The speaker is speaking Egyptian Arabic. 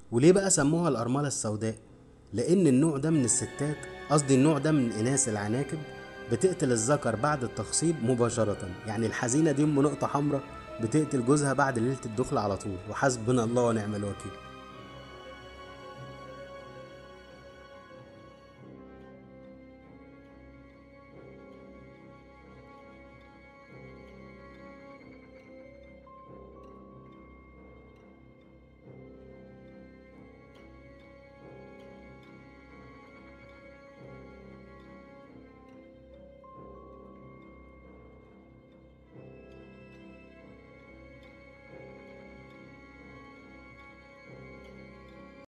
وليه بقى سموها الأرملة السوداء؟ لأن النوع ده من الستات قصدي النوع ده من إناث العناكب بتقتل الذكر بعد التخصيب مباشرة يعني الحزينة دي أم نقطة حمراء بتقتل جوزها بعد ليلة الدخل على طول وحسبنا الله ونعم الوكيل